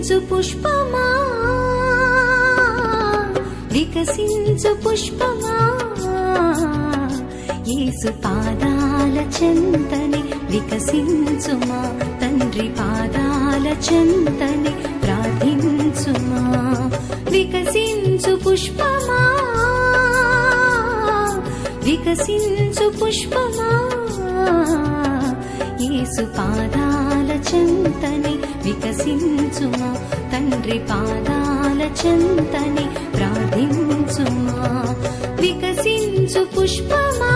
వికసించు పుష్పమా వికసించు పుష్పమా యేసు పాదాల చెంతని వికసించుమా తండ్రి పాదాల చెంతని ప్రార్థించుమా వికసించు పుష్పమా వికసించు పుష్పమా యేసు పాదాల చెంతని వికసించుమా తండ్రి పాదాల చెంతని ప్రార్థించుమా వికసించు పుష్పమా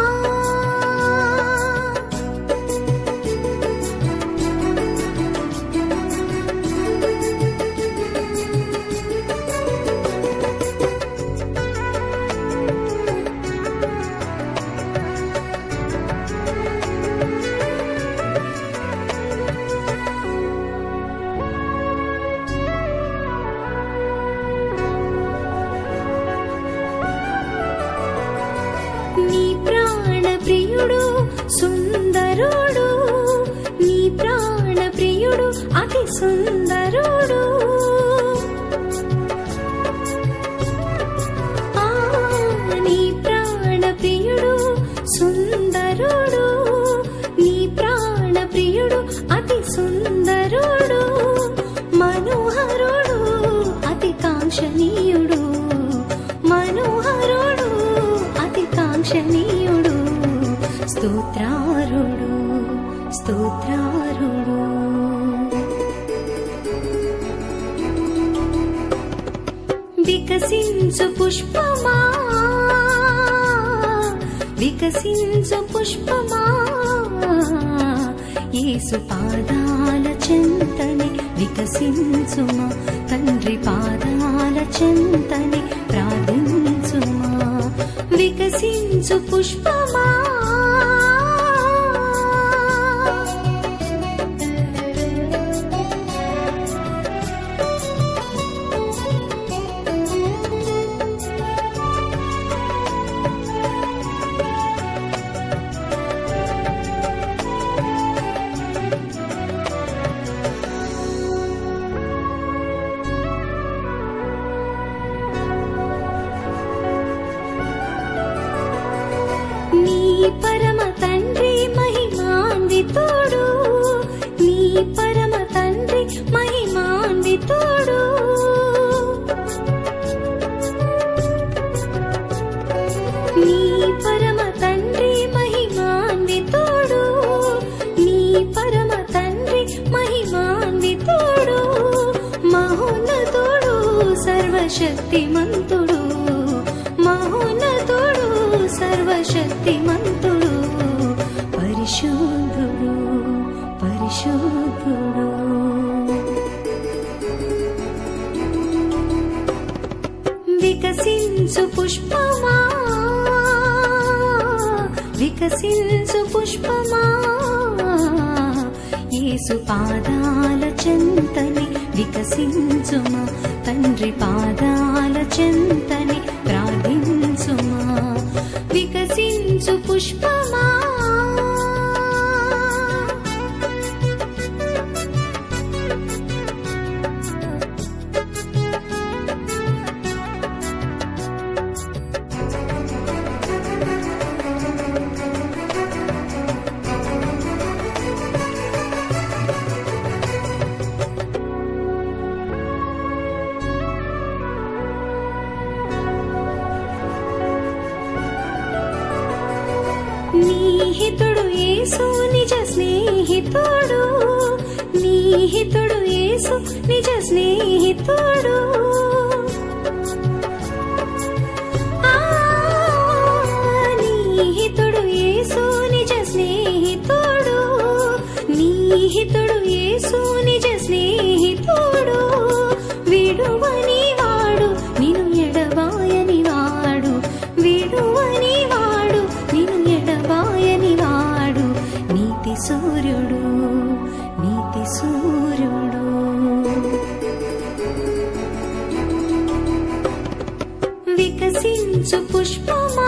నీ ప్రాణ ప్రియుడు సుందరుడు నీ ప్రాణ ప్రియుడు అతి సుందరుడు ఆ, నీ ప్రాణ ప్రియుడు సుందరుడు నీ ప్రాణ ప్రియుడు అతి సుందరుడు మనోహరుడు అతి కాంక్షణీయుడు మనోహరుడు అతి కాంక్షణీయుడు స్తోత్రారుడు స్తోత్రారుడు వికసించు పుష్పమా వికసించు పుష్పమా యేసు పాదాల చెంతని వికసించుమా తండ్రి పాదాల చెంతని ప్రార్థించుమా వికసించు పుష్పమా నీ పరమ తండ్రి మహిమాన్వితుడు నీ పరమ తండ్రి మహిమాన్వితుడు నీ పరమ తండ్రి మహిమాన్వితుడు నీ పరమ తండ్రి మహిమాన్వితుడు మహోన్నతుడు సర్వశక్తిమంతుడు మహోన్నతుడు సర్వశక్తిమంతుడు పరిశుద్ధుడు పరిశుద్ధుడు వికసించు పుష్పమా వికసించు పుష్పమా యేసు పాదాల చెంతని వికసించుమా తండ్రి పాదాల చెంతని ప్రార్థించుమా వికసించు పుష్పమా నీహితుడు యేసు నిజ స్నేహితుడు నీహితుడు యేసు నిజ స్నేహితుడు ఆ, నీహితుడు యేసు నిజ స్నేహితుడు నీహితుడు యేసు నిజ స్నేహితుడు విడువని వాడు నిన్ను ఎడబాయని వాడు విడువని వాడు నిన్ను ఎడబాయని వాడు నీతి సూర్యుడు నీతి సూర్యుడు వికసించు పుష్పమా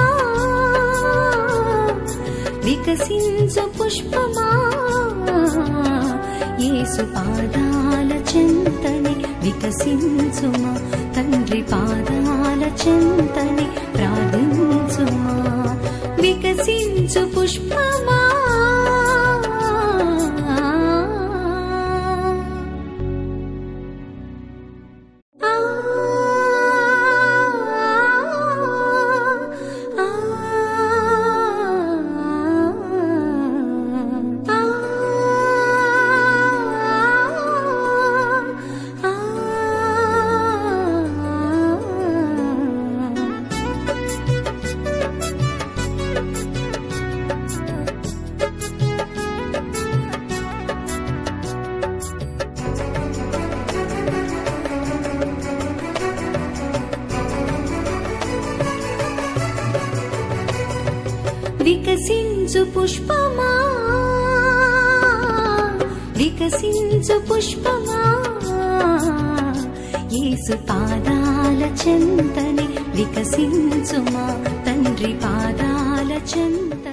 వికసించు పుష్పమా యేసు పాదాల చెంతని వికసించుమా తండ్రి పాదాల చెంతని ప్రార్థించుమా వికసించు పుష్పమా ఆ ఆ వికసించు పుష్పమా వికసించు పుష్పమా యేసు పాదాల చెంతని వికసించుమా తండ్రి పాదాల చెంత